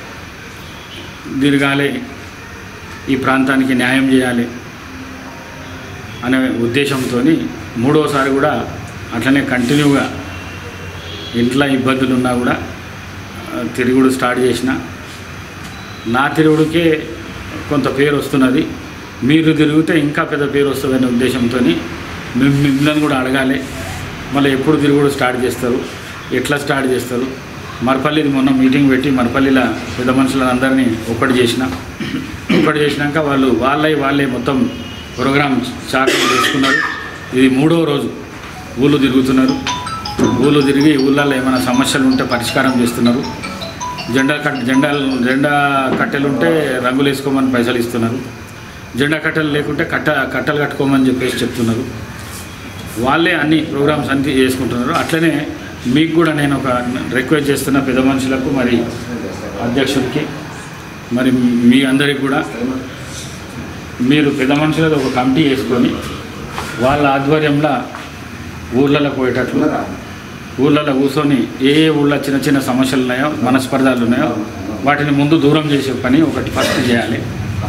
తిరగాలి ఈ ప్రాంతానికి న్యాయం చేయాలి అనే ఉద్దేశంతో మూడోసారి కూడా అట్లనే కంటిన్యూగా ఇంట్లో ఇబ్బందులు ఉన్నా కూడా ఆ, తిరుగుడు స్టార్ట్ చేసిన నా తిరుగుడికే కొంత పేరు వస్తున్నది మీరు తిరిగితే ఇంకా పెద్ద పేరు వస్తుందనే ఉద్దేశంతో మిమ్మల్ని కూడా అడగాలి మళ్ళీ ఎప్పుడు తిరుగుడు స్టార్ట్ చేస్తారు ఎట్లా స్టార్ట్ చేస్తారు మరపల్లిది మొన్న మీటింగ్ పెట్టి మరపల్లిలో పెద్ద మనుషులందరినీ ఒక్కటి చేసిన ఒక్కటి చేసినాక వాళ్ళు వాళ్ళే వాళ్ళే మొత్తం ప్రోగ్రామ్ చార్ట్ చేసుకున్నారు ఇది మూడో రోజు ఊళ్ళు తిరుగుతున్నారు ఊళ్ళు తిరిగి ఊళ్ళల్లో ఏమైనా సమస్యలు ఉంటే పరిష్కారం చేస్తున్నారు జెండా కట్ జెండాలు జెండా కట్టెలు ఉంటే రంగులు వేసుకోమని పైసలు ఇస్తున్నారు జెండా కట్టెలు లేకుంటే కట్ట కట్టెలు కట్టుకోమని చెప్పేసి చెప్తున్నారు వాళ్ళే అన్ని ప్రోగ్రామ్స్ అన్ని చేసుకుంటున్నారు అట్లనే మీకు కూడా నేను ఒక రిక్వెస్ట్ చేస్తున్న పెద్ద మనుషులకు మరి అధ్యక్షుడికి మరి మీ అందరికి కూడా మీరు పెద్ద మనుషులది ఒక కమిటీ వేసుకొని వాళ్ళ ఆధ్వర్యంలో ఊర్లలో పోయేటట్లు ఊళ్ళలో కూర్చొని ఏ ఏ ఊళ్ళో చిన్న చిన్న సమస్యలు ఉన్నాయో మనస్పర్ధాలు ఉన్నాయో వాటిని ముందు దూరం చేసే పని ఒకటి ఫస్ట్ చేయాలి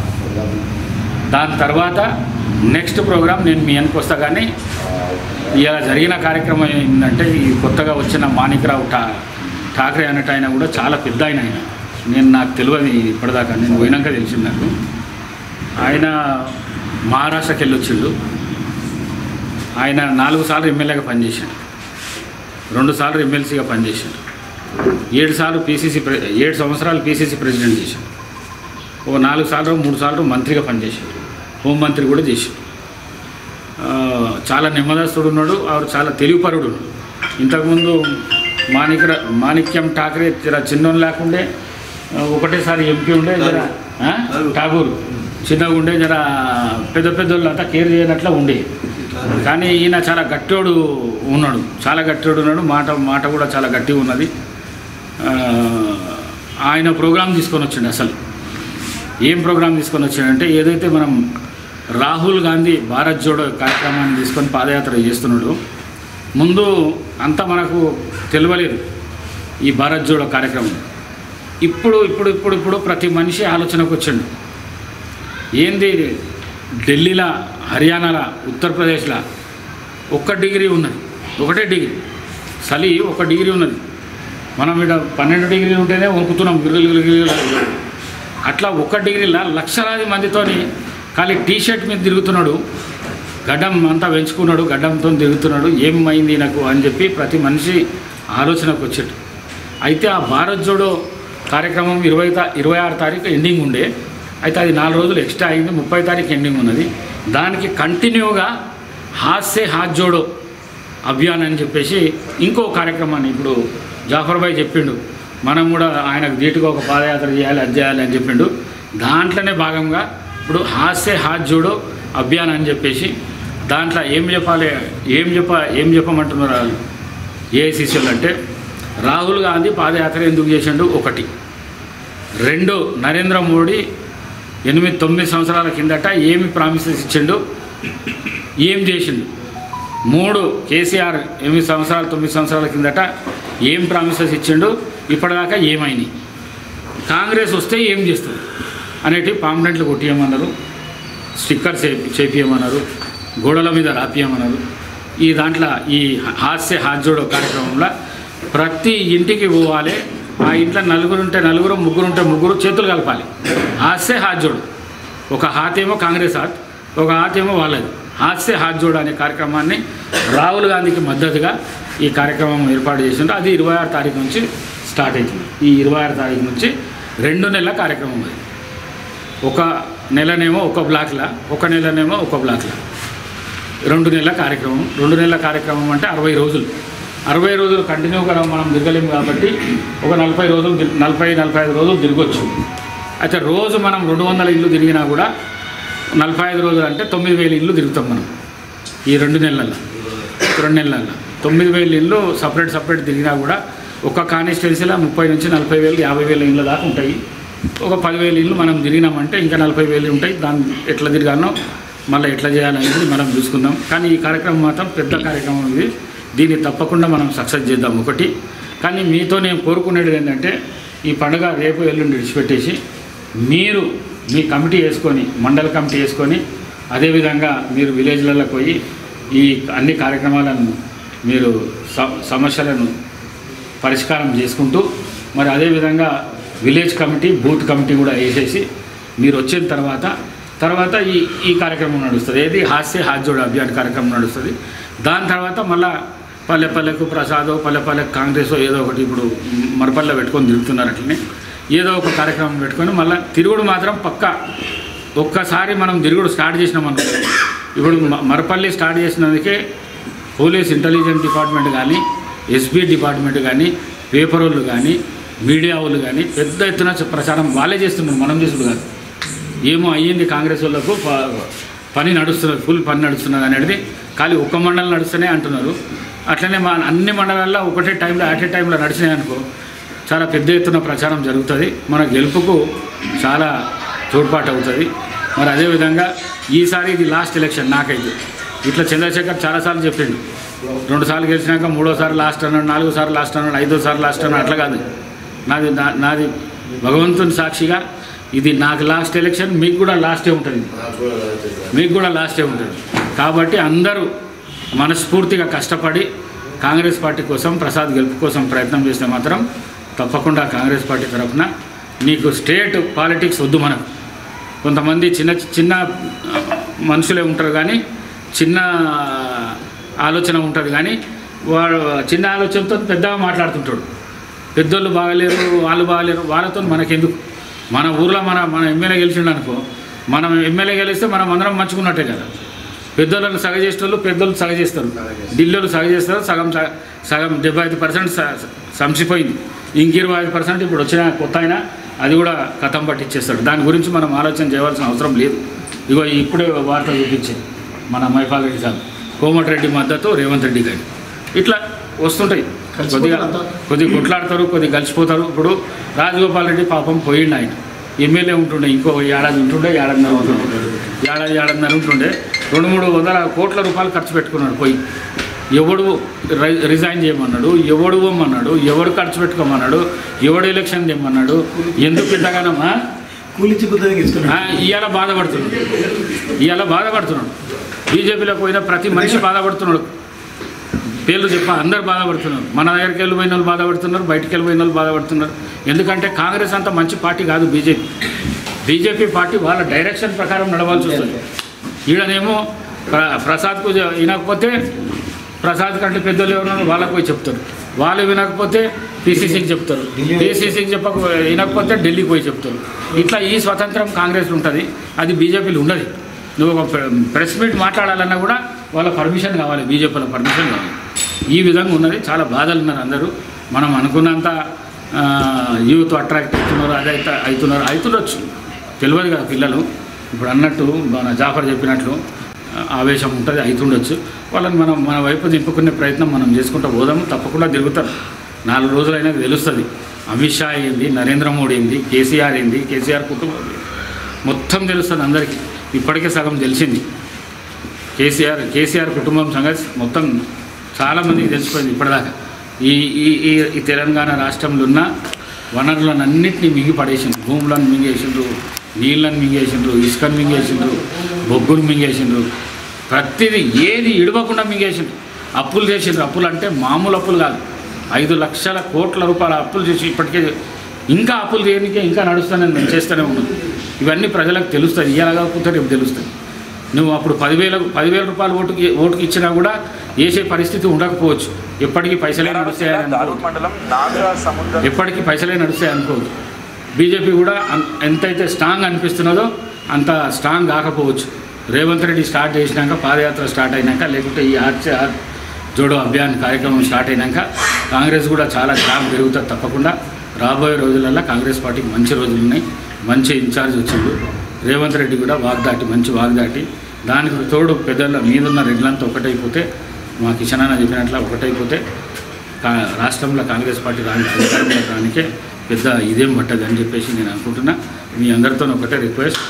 దాని తర్వాత నెక్స్ట్ ప్రోగ్రామ్ నేను మీ వెనక్కి వస్తా కానీ ఇలా జరిగిన కార్యక్రమం ఏంటంటే ఈ కొత్తగా వచ్చిన మాణిక్రావు టా ఠాక్రే అన్నట్టు ఆయన కూడా చాలా పెద్ద ఆయన ఆయన నేను నాకు తెలియదు ఇప్పటిదాకా నేను పోయినాక తెలిసింది నాకు ఆయన మహారాష్ట్రకి వెళ్ళి వచ్చిండు ఆయన నాలుగు సార్లు ఎమ్మెల్యేగా పనిచేశాడు రెండు సార్లు ఎమ్మెల్సీగా పనిచేశాడు ఏడు సార్లు పీసీసీ ప్రె ఏడు సంవత్సరాలు పీసీసీ ప్రెసిడెంట్ చేశాడు ఓ నాలుగు సార్లు మూడు సార్లు మంత్రిగా పనిచేశాడు హోంమంత్రి కూడా చేశాడు ఆ, చాలా నెమ్మదస్తుడు ఉన్నాడు ఆవిడ చాలా తెలివిపరుడు ఉన్నాడు ఇంతకుముందు మాణిక్య మాణిక్యం ఠాకరే జర చిన్న లేకుండే ఆ, ఒకటేసారి ఎంపీ ఉండే జర ఆ? ఠాగూర్ చిన్నగా ఉండే జర పెద్ద పెద్దోళ్ళు అంతా కేర్ చేయనట్లా ఉండే కానీ ఈయన చాలా గట్టోడు ఉన్నాడు చాలా గట్టోడు ఉన్నాడు మాట మాట కూడా చాలా గట్టిగా ఉన్నది ఆ, ఆయన ప్రోగ్రాం తీసుకొని వచ్చిండు అసలు ఏం ప్రోగ్రాం తీసుకొని వచ్చాడంటే ఏదైతే మనం రాహుల్ గాంధీ భారత్ జోడో కార్యక్రమాన్ని తీసుకొని పాదయాత్ర చేస్తున్నాడు ముందు అంతా మనకు తెలియలేదు ఈ భారత్ జోడో కార్యక్రమం ఇప్పుడు ఇప్పుడు ఇప్పుడు ఇప్పుడు ప్రతి మనిషి ఆలోచనకు వచ్చిండు ఏంది ఢిల్లీలో హర్యానాలో ఉత్తరప్రదేశ్లో ఒక్క డిగ్రీ ఉన్నది ఒకటే డిగ్రీ చలి ఒక డిగ్రీ ఉన్నది మనం ఇక్కడ పన్నెండు డిగ్రీలు ఉంటేనే వణుకుతున్నాం గిరుగులు గిరుగులు అట్లా ఒక్క డిగ్రీలా లక్షలాది మందితోని ఖాళీ టీ షర్ట్ మీద తిరుగుతున్నాడు గడ్డం అంతా పెంచుకున్నాడు గడ్డంతో తిరుగుతున్నాడు ఏమైంది నాకు అని చెప్పి ప్రతి మనిషి ఆలోచనకు వచ్చాడు అయితే ఆ భారత్ జోడో కార్యక్రమం ఇరవై తా ఇరవై ఆరు తారీఖు ఎండింగ్ ఉండే అయితే అది నాలుగు రోజులు ఎక్స్ట్రా అయింది ముప్పై తారీఖు ఎండింగ్ ఉన్నది దానికి కంటిన్యూగా హాస్సే హాత్ జోడో అభియాన్ అని చెప్పేసి ఇంకో కార్యక్రమాన్ని ఇప్పుడు జాఫర్ భాయ్ చెప్పిండు మనం కూడా ఆయనకు ధీటుగా ఒక పాదయాత్ర చేయాలి అది చేయాలి అని చెప్పిండు దాంట్లోనే భాగంగా ఇప్పుడు హాస్సే హాత్ జోడో అభియాన్ అని చెప్పేసి దాంట్లో ఏం చెప్పాలి ఏం చెప్ప ఏం చెప్పమంటున్నారు వాళ్ళు ఏఐసిసిలు అంటే రాహుల్ గాంధీ పాదయాత్ర ఎందుకు చేసిండు ఒకటి రెండు నరేంద్ర మోడీ ఎనిమిది తొమ్మిది సంవత్సరాల కిందట ఏమి ప్రామిసెస్ ఇచ్చిండు ఏం చేసిండు మూడు కేసీఆర్ ఎనిమిది సంవత్సరాలు తొమ్మిది సంవత్సరాల కిందట ఏం ప్రామిసెస్ ఇచ్చిండు ఇప్పటిదాకా ఏమైనాయి కాంగ్రెస్ వస్తే ఏం చేస్తుంది అనేటివి పాంప్లెంట్లు కొట్టియమన్నారు స్టిక్కర్ చే చేపియమన్నారు గోడల మీద రాపియమన్నారు ఈ దాంట్లో ఈ హాస్య హాజోడో కార్యక్రమంలో ప్రతి ఇంటికి పోవాలి ఆ ఇంట్లో నలుగురు ఉంటే నలుగురు ముగ్గురు ఉంటే ముగ్గురు చేతులు కలపాలి హాస్య హాజోడు ఒక హాత్ ఏమో కాంగ్రెస్ హాత్ ఒక హాత్ ఏమో వాళ్ళది హాస్య హాజోడు అనే కార్యక్రమాన్ని రాహుల్ గాంధీకి మద్దతుగా ఈ కార్యక్రమం ఏర్పాటు చేసిండ్రు అది ఇరవై ఆరు తారీఖు నుంచి స్టార్ట్ అవుతుంది ఈ ఇరవై ఆరు తారీఖు నుంచి రెండు నెలల కార్యక్రమం అది ఒక నెలనేమో ఒక బ్లాక్ల ఒక నెలనేమో ఒక బ్లాక్ల రెండు నెలల కార్యక్రమం రెండు నెలల కార్యక్రమం అంటే అరవై రోజులు అరవై రోజులు కంటిన్యూగా మనం తిరగలేము కాబట్టి ఒక నలభై రోజులు తిరి- నలభై నలభై ఐదు రోజులు తిరగొచ్చు అయితే రోజు మనం రెండు వందల ఇల్లు తిరిగినా కూడా నలభై ఐదు రోజులు అంటే తొమ్మిది వేల ఇల్లు తిరుగుతాం మనం ఈ రెండు నెలల్లో రెండు నెలల్లో తొమ్మిది వేల ఇల్లు సపరేట్ సపరేట్ తిరిగినా కూడా ఒక కాన్స్టిట్యున్సీలో ముప్పై నుంచి నలభై వేలు యాభై వేల ఇళ్ళ దాకా ఉంటాయి ఒక పదివేల ఇల్లు మనం తిరిగినామంటే ఇంకా నలభై వేలు ఉంటాయి దాన్ని ఎట్లా తిరిగానో మళ్ళీ ఎట్లా చేయాలనేది మనం చూసుకుందాం కానీ ఈ కార్యక్రమం మాత్రం పెద్ద కార్యక్రమం ఇది దీన్ని తప్పకుండా మనం సక్సెస్ చేద్దాం ఒకటి కానీ మీతో నేను కోరుకునేది ఏంటంటే ఈ పండుగ రేపు ఎల్లుండి విడిచిపెట్టేసి మీరు మీ కమిటీ వేసుకొని మండల కమిటీ వేసుకొని అదేవిధంగా మీరు విలేజ్లలో పోయి ఈ అన్ని కార్యక్రమాలను మీరు స- సమస్యలను పరిష్కారం చేసుకుంటూ మరి అదేవిధంగా విలేజ్ కమిటీ బూత్ కమిటీ కూడా వేసేసి మీరు వచ్చిన తర్వాత తర్వాత ఈ ఈ కార్యక్రమం నడుస్తుంది ఏది హాస్య హాస్యోడు అభియాన్ కార్యక్రమం నడుస్తుంది దాని తర్వాత మళ్ళా పల్లె పల్లెకు ప్రసాదో పల్లె పల్లెకు కాంగ్రెస్ ఏదో ఒకటి ఇప్పుడు మరపల్లె పెట్టుకొని తిరుగుతున్నారు అట్లనే ఏదో ఒక కార్యక్రమం పెట్టుకొని మళ్ళీ తిరుగుడు మాత్రం పక్కా ఒక్కసారి మనం తిరుగుడు స్టార్ట్ చేసినాం అనుకో ఇప్పుడు మ- మరపల్లి స్టార్ట్ చేసినందుకే పోలీస్ ఇంటెలిజెన్స్ డిపార్ట్మెంట్ కానీ ఎస్బీ డిపార్ట్మెంట్ కానీ పేపర్ వాళ్ళు కానీ మీడియా వాళ్ళు కానీ పెద్ద ఎత్తున చ- ప్రచారం వాళ్ళే చేస్తున్నారు మనం చేసుడు కాదు ఏమో అయ్యింది కాంగ్రెస్ వాళ్ళకు ప- పని నడుస్తున్నది ఫుల్ పని నడుస్తున్నది అనేది ఖాళీ ఒక్క మండలం నడుస్తూనే అంటున్నారు అట్లనే మా అన్ని మండలాల్లో ఒకటే టైంలో అట్ ఏ టైంలో నడిచినాయి అనుకో చాలా పెద్ద ఎత్తున ప్రచారం జరుగుతుంది మన గెలుపుకు చాలా తోడ్పాటు అవుతుంది మరి అదేవిధంగా ఈసారి ఇది లాస్ట్ ఎలక్షన్ నాకైతే ఇట్లా చంద్రశేఖర్ చాలాసార్లు చెప్పిండు రెండు సార్లు గెలిచినాక మూడోసారి లాస్ట్ అన్నాడు నాలుగో సార్లు లాస్ట్ అన్నాడు ఐదోసారి లాస్ట్ అన్నాడు అట్లా కాదు నాది నా- నాది భగవంతుని సాక్షిగా ఇది నాకు లాస్ట్ ఎలక్షన్ మీకు కూడా లాస్టే ఉంటుంది మీకు కూడా లాస్టే ఉంటుంది కాబట్టి అందరూ మనస్ఫూర్తిగా కష్టపడి కాంగ్రెస్ పార్టీ కోసం ప్రసాద్ గెలుపు కోసం ప్రయత్నం చేస్తే మాత్రం తప్పకుండా కాంగ్రెస్ పార్టీ తరఫున నీకు స్టేట్ పాలిటిక్స్ వద్దు మనకు కొంతమంది చిన్న చిన్న మనుషులే ఉంటారు కానీ చిన్న ఆలోచన ఉంటుంది కానీ వాడు చిన్న ఆలోచనతో పెద్దగా మాట్లాడుతుంటాడు పెద్దోళ్ళు బాగలేరు వాళ్ళు బాగలేరు వాళ్ళతో మనకెందుకు మన ఊర్లో మన మన ఎమ్మెల్యే గెలిచిండు అనుకో మనం ఎమ్మెల్యే గెలిస్తే మనం అందరం మంచుకున్నట్టే కదా పెద్దోళ్ళని సగ చేసేటోళ్ళు పెద్దోళ్ళు సగ చేస్తారు ఢిల్లీలో సగ చేస్తారు సగం సగ- సగం డెబ్బై ఐదు పర్సెంట్ సంసిపోయింది ఇంక ఇరవై ఐదు పర్సెంట్ ఇప్పుడు వచ్చిన కొత్త ఆయన అది కూడా కథం పట్టించేస్తాడు దాని గురించి మనం ఆలోచన చేయవలసిన అవసరం లేదు ఇగో ఇప్పుడే వార్త చూపించింది మన మైపాల్ రెడ్డి సార్ కోమటిరెడ్డి మద్దతు రేవంత్ రెడ్డి గారి ఇట్లా వస్తుంటాయి కొద్దిగా కొద్దిగా కొట్లాడతారు కొద్దిగా కలిసిపోతారు ఇప్పుడు రాజగోపాల్ రెడ్డి పాపం పోయిండు ఆయన ఎమ్మెల్యే ఉంటుండే ఇంకో ఏడాది ఉంటుండే ఏడాదిన్నర ఉంటుండే ఏడాది ఏడాదిన్నర ఉంటుండే రెండు మూడు వందల కోట్ల రూపాయలు ఖర్చు పెట్టుకున్నాడు పోయి ఎవడు రి- రిజైన్ చేయమన్నాడు ఎవడు ఇవ్వమన్నాడు ఎవడు ఖర్చు పెట్టుకోమన్నాడు ఎవడు ఎలక్షన్ చేయమన్నాడు ఎందుకు ఇంతగానమ్మా కూలిచ్చి కుదరికి ఇస్తున్నాడు ఇవాళ బాధపడుతున్నాడు ఇవాళ బాధపడుతున్నాడు బీజేపీలో పోయిన ప్రతి మనిషి బాధపడుతున్నాడు పేర్లు చెప్ప అందరు బాధపడుతున్నారు మన దగ్గరికి వెళ్ళి పోయిన వాళ్ళు బాధపడుతున్నారు బయటికి వెళ్ళి పోయిన వాళ్ళు బాధపడుతున్నారు ఎందుకంటే కాంగ్రెస్ అంత మంచి పార్టీ కాదు బీజేపీ బీజేపీ పార్టీ వాళ్ళ డైరెక్షన్ ప్రకారం నడవాల్సి వస్తుంది ఈడనేమో ప్ర ప్రసాద్కు జ- వినకపోతే ప్రసాద్ కంటే పెద్దలు ఎవరున్నారు వాళ్ళకు పోయి చెప్తారు వాళ్ళు వినకపోతే పీసీసీకి చెప్తారు పీసీసీకి చెప్పక వినకపోతే ఢిల్లీకి పోయి చెప్తారు ఇట్లా ఈ స్వతంత్రం కాంగ్రెస్లో ఉంటుంది అది బీజేపీలో ఉండదు నువ్వు ఒక ప్ర- ప్రెస్ మీట్ మాట్లాడాలన్నా కూడా వాళ్ళ పర్మిషన్ కావాలి బీజేపీలో పర్మిషన్ కావాలి ఈ విధంగా ఉన్నది చాలా బాధలు ఉన్నారు అందరూ మనం అనుకున్నంత ఆ, యూత్ అట్రాక్ట్ అవుతున్నారు అదే అయితే అవుతున్నారు అవుతుండొచ్చు తెలియదు కదా పిల్లలు ఇప్పుడు అన్నట్టు మన జాఫర్ చెప్పినట్లు ఆ, ఆవేశం ఉంటుంది అవుతుండొచ్చు వాళ్ళని మనం మన వైపు దింపుకునే ప్రయత్నం మనం చేసుకుంటూ పోదాము తప్పకుండా తిరుగుతారు నాలుగు రోజులైనా తెలుస్తుంది అమిత్ షా ఏంది నరేంద్ర మోడీ ఏంది కేసీఆర్ ఏంది కేసీఆర్ కుటుంబం ఏంది. మొత్తం తెలుస్తుంది అందరికీ ఇప్పటికే సగం తెలిసింది కేసీఆర్ కేసీఆర్ కుటుంబం సంగతి మొత్తం చాలామందికి తెలిసిపోయింది ఇప్పటిదాకా ఈ ఈ ఈ ఈ తెలంగాణ రాష్ట్రంలో ఉన్న వనరులను అన్నింటినీ మింగి పడేసిండ్రు భూములను మింగేసిండ్రు నీళ్ళని మింగేసిండ్రు ఇసుకను మింగేసిండ్రు బొగ్గును మింగేసిండ్రు ప్రతిదీ ఏది ఇడవకుండా మింగేసిండ్రు అప్పులు చేసిండ్రు అప్పులు అంటే మామూలు అప్పులు కాదు ఐదు లక్షల కోట్ల రూపాయల అప్పులు చేసి ఇప్పటికే ఇంకా అప్పులు చేయడానికే ఇంకా నడుస్తానని నేను చేస్తూనే ఉన్నాను ఇవన్నీ ప్రజలకు తెలుస్తుంది ఇయ్యాల కాకపోతే రేపు తెలుస్తుంది నువ్వు అప్పుడు పదివేల పదివేల రూపాయలు ఓటుకి ఓటుకి ఇచ్చినా కూడా వేసే పరిస్థితి ఉండకపోవచ్చు ఎప్పటికీ పైసలే నడుస్తాయని అనుకోవద్దు. మండలం నాగరా సముద్ర ఎప్పటికీ పైసలే నడుస్తాయి అనుకోవద్దు బీజేపీ కూడా అన్- ఎంతైతే స్ట్రాంగ్ అనిపిస్తున్నదో అంత స్ట్రాంగ్ కాకపోవచ్చు రేవంత్ రెడ్డి స్టార్ట్ చేసినాక పాదయాత్ర స్టార్ట్ అయినాక లేకుంటే ఈ ఆర్చ జోడో అభియాన్ కార్యక్రమం స్టార్ట్ అయినాక కాంగ్రెస్ కూడా చాలా స్ట్రాంగ్ పెరుగుతుంది తప్పకుండా రాబోయే రోజులలో కాంగ్రెస్ పార్టీకి మంచి రోజులు ఉన్నాయి మంచి ఇన్ఛార్జ్ వచ్చిండు రేవంత్ రెడ్డి కూడా వాగ్దాటి మంచి వాగ్దాటి దానికి తోడు పెద్దల మీదున్న రెడ్లంతా ఒకటైపోతే మా కిషన్ అన్న చెప్పినట్ల ఒకటైపోతే కా రాష్ట్రంలో కాంగ్రెస్ పార్టీ రాని అధికారంలో రానికే పెద్ద ఇదేం పట్టదు అని చెప్పేసి నేను అనుకుంటున్నా మీ అందరితో ఒకటే రిక్వెస్ట్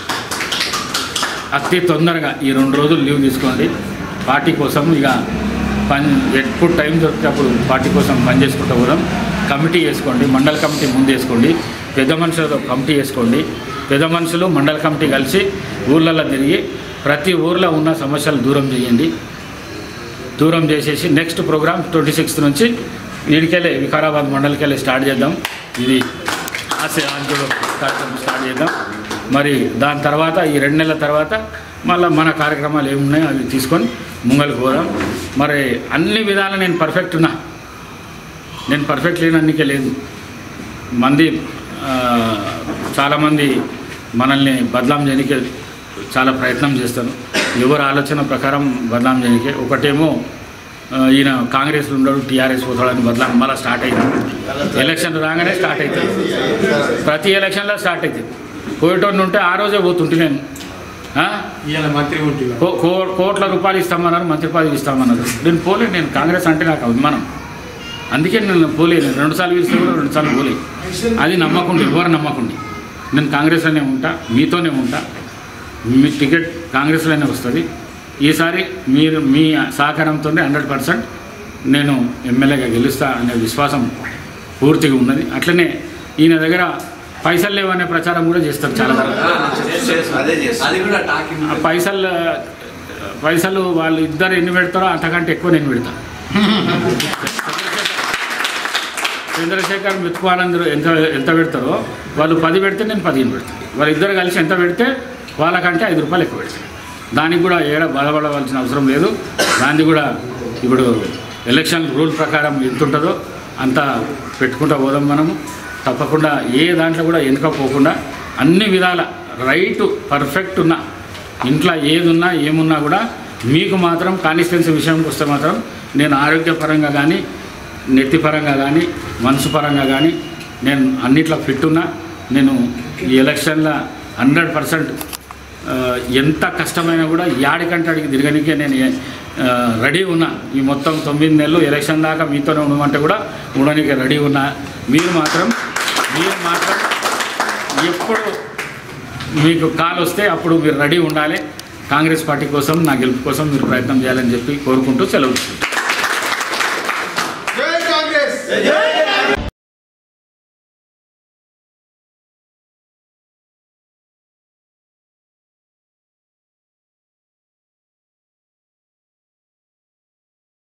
అతి తొందరగా ఈ రెండు రోజులు లీవ్ తీసుకోండి పార్టీ కోసం ఇక పని ఎప్పుడు టైం దొరికితే అప్పుడు పార్టీ కోసం పని చేసుకుంటూ పోదాం కమిటీ వేసుకోండి మండల కమిటీ ముందు వేసుకోండి పెద్ద మనుషులతో కమిటీ వేసుకోండి పెద్ద మనుషులు మండల కమిటీ కలిసి ఊర్లలో తిరిగి ప్రతి ఊర్లో ఉన్న సమస్యలు దూరం చేయండి దూరం చేసేసి నెక్స్ట్ ప్రోగ్రామ్ ట్వంటీ సిక్స్త్ నుంచి ఈడికెళ్ళి వికారాబాద్ మండలికెళ్ళి స్టార్ట్ చేద్దాం ఇది ఆశ ఆంధ్రుడు కార్యక్రమం స్టార్ట్ చేద్దాం మరి దాని తర్వాత ఈ రెండు నెలల తర్వాత మళ్ళీ మన కార్యక్రమాలు ఏమున్నాయో అవి తీసుకొని ముంగలికి పోదాం మరి అన్ని విధాలు నేను పర్ఫెక్ట్ ఉన్నా నేను పర్ఫెక్ట్ లేనన్నికే లేదు మంది ఆ, చాలామంది మనల్ని బదలాం చేయడానికి చాలా ప్రయత్నం చేస్తాను ఎవరి ఆలోచన ప్రకారం బదలాం చేయడానికి ఒకటేమో ఆ, ఈయన కాంగ్రెస్లో ఉండడు టీఆర్ఎస్ పోతాడని బదలాం మళ్ళీ స్టార్ట్ అయింది ఎలక్షన్ రాగానే స్టార్ట్ అవుతుంది ప్రతి ఎలక్షన్లో స్టార్ట్ అవుతుంది పోయేటోడిని ఉంటే ఆ రోజే పోతుంటే నేను ఆ? ఇవాళ మంత్రి ఉంటుంది కో- కో- కోట్ల రూపాయలు ఇస్తామన్నారు మంత్రి పదవి ఇస్తామన్నారు నేను పోలే నేను కాంగ్రెస్ అంటే నాకు అభిమానం అందుకే నేను పోలే నేను రెండుసార్లు పిలిస్తే కూడా రెండుసార్లు పోలే అది నమ్మకుండి ఎవరు నమ్మకుండి నేను కాంగ్రెస్లోనే ఉంటా మీతోనే ఉంటా మీ టికెట్ కాంగ్రెస్లోనే వస్తుంది ఈసారి మీరు మీ సహకారంతోనే హండ్రెడ్ పర్సెంట్ నేను ఎమ్మెల్యేగా గెలుస్తా అనే విశ్వాసం పూర్తిగా ఉన్నది అట్లనే ఈయన దగ్గర పైసలు లేవనే ప్రచారం కూడా చేస్తారు చాలా వరకు అది కూడా టాకింగ్ ఆ పైసలు పైసలు వాళ్ళు ఇద్దరు ఎన్ని పెడతారో అంతకంటే ఎక్కువ నేను పెడతా చంద్రశేఖర్ మెతుకువానందరూ ఎంత ఎంత పెడతారో వాళ్ళు పది పెడితే నేను పదిహేను పెడతాను వాళ్ళిద్దరు కలిసి ఎంత పెడితే వాళ్ళకంటే ఐదు రూపాయలు ఎక్కువ పెడతాను దానికి కూడా ఏడ బాధపడవలసిన అవసరం లేదు దాన్ని కూడా ఇప్పుడు ఎలక్షన్ రూల్ ప్రకారం ఎంత ఉంటుందో అంత పెట్టుకుంటూ పోదాం మనము తప్పకుండా ఏ దాంట్లో కూడా వెనుక పోకుండా అన్ని విధాల రైట్ పర్ఫెక్ట్ ఉన్న ఇంట్లో ఏది ఉన్నా ఏమున్నా కూడా మీకు మాత్రం కాన్స్టిట్యున్సీ విషయానికి వస్తే మాత్రం నేను ఆరోగ్యపరంగా కానీ నెత్తిపరంగా కానీ మనసు పరంగా కానీ నేను అన్నిట్లో ఫిట్ ఉన్నా నేను ఈ ఎలక్షన్లో హండ్రెడ్ పర్సెంట్ ఎంత కష్టమైనా కూడా యాడికంటే అడిగి తిరగనికే నేను ఆ, రెడీ ఉన్నా ఈ మొత్తం తొమ్మిది నెలలు ఎలక్షన్ దాకా మీతోనే ఉండమంటే కూడా ఉండడానికి రెడీ ఉన్నా మీరు మాత్రం మీరు మాత్రం ఎప్పుడు మీకు కాల్ వస్తే అప్పుడు మీరు రెడీ ఉండాలి కాంగ్రెస్ పార్టీ కోసం నా గెలుపు కోసం మీరు ప్రయత్నం చేయాలని చెప్పి కోరుకుంటూ సెలవు తీసుకుంటాను. జై కాంగ్రెస్ జై